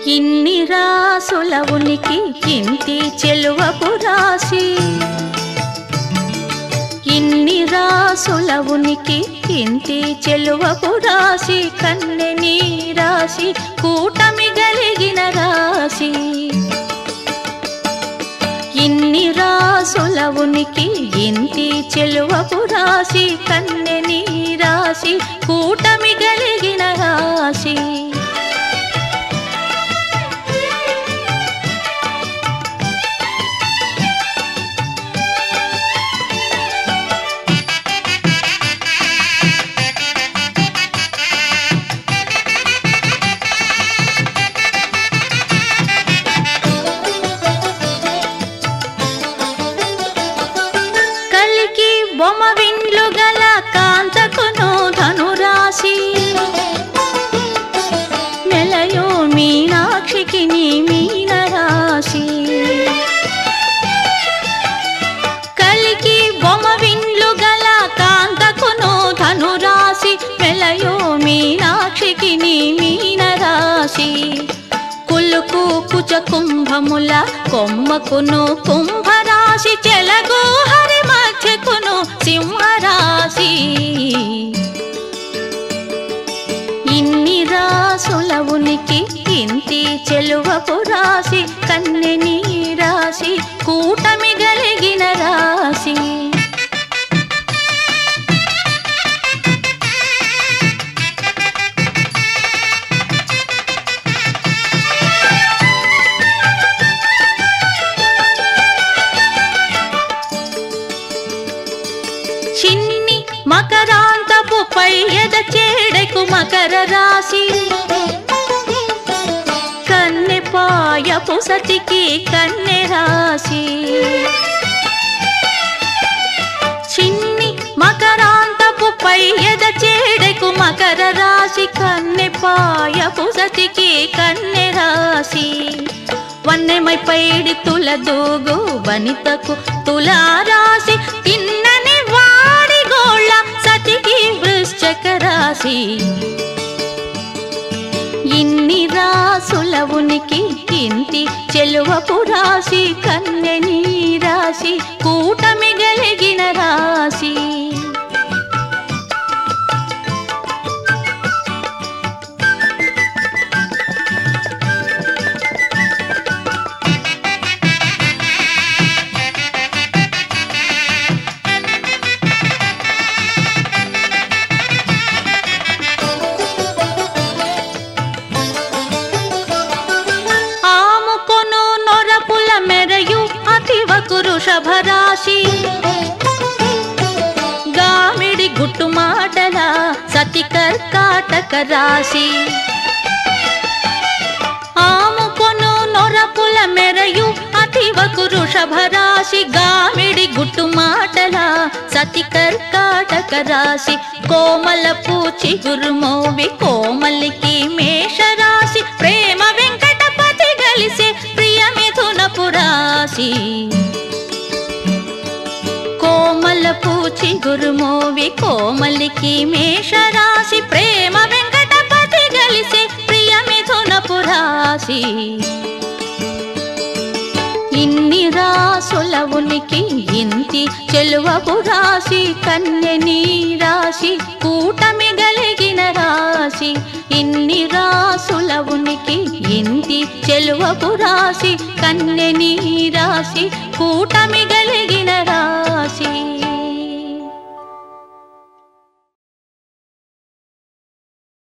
ఇన్ని రాసుల ఉనికి ఇంటి చెలువపు రాసి ఇన్ని రాసుల ఉనికి ఇంటి చెలువపు రాసి కన్నె నీ రాసి కూటమి గలిగిన రాసి ఇన్ని రాసుల ఉనికి ఇంటి చెలువపు రాసి కన్నె నీ రాసి కూటమి గలిగిన రాసి కలికి బొమ్మ విండ్లు గల కాంతకును ధనురాశి మెలయో మీనాక్షికి నీ మీన రాశి కలికి బొమ్మ విండ్లు గల కాంతకును ధనురాశి మెలయో మీనాక్షికి నీ మీన రాశి కులుకు కుచ కుంభముల కొమ్మకును కుంభరాశి చెలగు హరి మధ్యకును సింహరాశి ఇన్ని రాసుల ఉనికి ఇంటి చెలువపు రాశి కన్నె నీ రాశి కూటమి గలిగిన రాశి చిన్ని మకరాంతపు పై ఎద చేడకు మకర రాశి కన్నె పాయపు సతికి కన్నె రాశి చిన్ని మకరాంతపు పై ఎద చేడకు మకర రాశి కన్నె పాయపు సతికి కన్నె రాశి వన్నెమై పైడి తుల దూగు వనితకు తులారాశి తిన్నని వాడి గోళ్ళ సతికి వృశ్చక రాశి ఇన్ని రాసుల ఉనికి ఇంటి చెలువపు రాశి కన్నె నీ రాశి కూటమి గలిగిన రాశి ఆముకొను నొరపుల మెరయు అతివకు వృషభరాశి గామిడి గుట్టు మాటల సతి కర్కాటక రాశి ఆముకొను నొరపుల మెరయు అతివకు వృషభరాశి గామిడి గుట్టు మాటల సతి కర్కాటక రాశి కోమల పూచి గురుమోవి కోమలికి మేషరాశి ప్రేమ వెంకటపతి గలిసే ప్రియ మిథునపు రాశి కోమల పూచి గురుమోవి కోమలికి మేషరాశి ప్రేమ వెంకటపతి గలిసే ప్రియ మిథునపు రాశి ఇన్ని రాసుల ఉనికి ఇంటి చెలువపు రాశి కన్నె నీ రాశి కూటమి గలిగిన రాశి ఇన్ని రాసుల ఉనికి ఇంటి చెలువపు రాశి కన్నె నీ రాశి కూటమి గలి